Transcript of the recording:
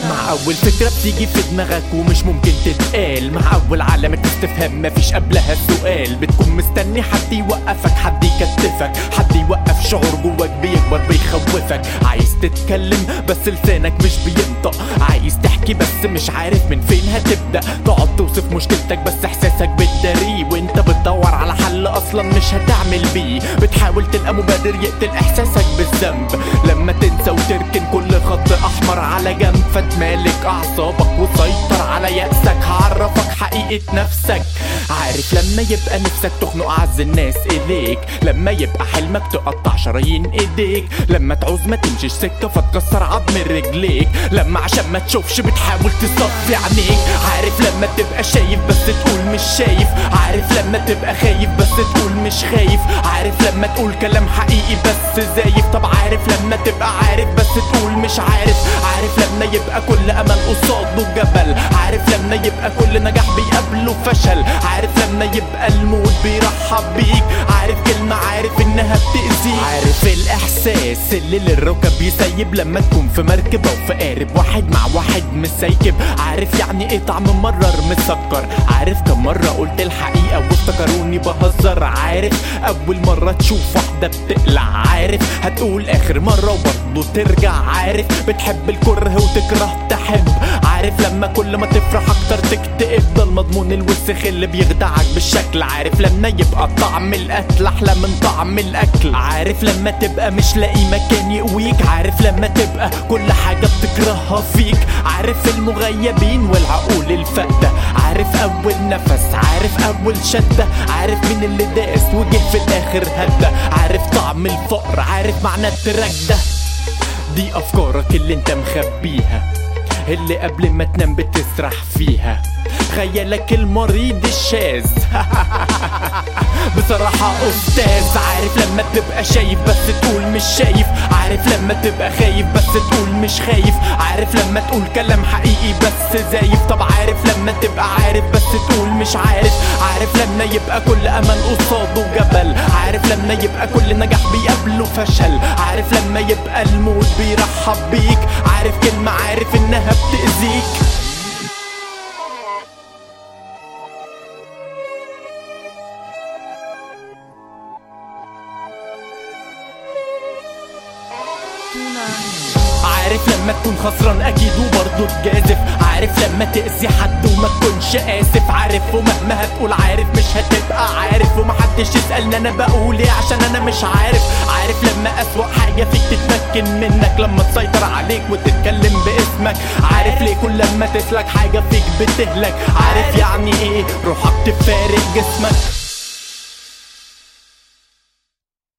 مع اول فكرة بتيجي في دماغك ومش ممكن تتقال مع اول علامة استفهام مفيش قبلها سؤال بتكون مستني حد يوقفك حد يكتفك حد يوقف شعور جواك بيكبر بيخوفك عايز تتكلم بس لسانك مش بينطق عايز تحكي بس مش عارف من فين هتبدأ تقعد توصف مشكلتك بس احساسك بتداريه وانت بتدور على حل اصلا مش هتعمل بيه بتحاول تلقى مبرر يقتل احساسك بالذنب لما تنسى وتركن كل خط احمر على جنب فتمالك اعصابك وسيطر على يأسك هعرفك حقيقة نفسك عارف لما يبقى نفسك تخنق اعز الناس اليك لما يبقى حلمك تقطع شرايين ايديك لما تعوز ما تمشيش سكة فتكسر عظم رجليك لما عشان ما تشوفش بتحاول تصفي عينيك عارف لما تبقى شايف بس تقول مش شايف عارف لما تبقى خايف بس تقول مش خايف عارف لما تقول كلام حقيقي بس زايف طب عارف لما تبقى عارف بس تقول مش عارف عارف لما يبقى كل امل قصاده جبل عارف لما يبقى كل نجاح بيقابله فشل عارف لما يبقى الموت بيرحب بيك عارف كلمة عارف انها بتأذيك عارف الاحساس اللي للركب يسيب لما تكون في مركب او في قارب واحد مع واحد مسيكب عارف يعني ايه طعم مرر مسكر عارف كم مرة قلت الحقيقة وافتكروني بهزر عارف اول مرة تشوف واحدة بتقلع عارف هتقول اخر مرة وبرضه ترجع عارف بتحب الكره وتكره تحب عارف لما كل ما تفرح اكتر تكتئب ده المضمون الوسخ اللي بيخدعك بالشكل عارف لما يبقى طعم القتل احلى من طعم الاكل عارف لما تبقى مش لاقي مكان يقويك عارف لما تبقى كل حاجة بتكرهها فيك عارف المغيبين والعقول الفقدة عارف اول نفس عارف اول شدة عارف مين اللي داس وجه في الاخر هدى عارف طعم الفقر عارف معنى التراك ده دي افكارك اللي انت مخبيها اللي قبل ما تنام بتسرح فيها خيالك المريض الشاذ بصراحة أستاذ عارف لما تبقى شايف بس تقول مش شايف عارف لما تبقى خايف بس تقول مش خايف عارف لما تقول كلام حقيقي بس زايف طب عارف لما تبقى عارف بس تقول مش عارف عارف لما يبقى كل أمل قصاده جبل عارف لما يبقى كل نجاح بيقابله فشل عارف لما يبقى الموت بيرحب بيك عارف كلمة عارف إنها بتأذيك عارف لما تكون خسران اكيد وبرضه تجازف عارف لما تأذي حد وما تكونش اسف عارف ومهما هتقول عارف مش هتبقى عارف ومحدش يسألني انا بقول ايه عشان انا مش عارف عارف لما اسوأ حاجة فيك تتمكن منك لما تسيطر عليك وتتكلم باسمك عارف ليه كل لما تسلك حاجة فيك بتهلك عارف يعني ايه روحك تفارق جسمك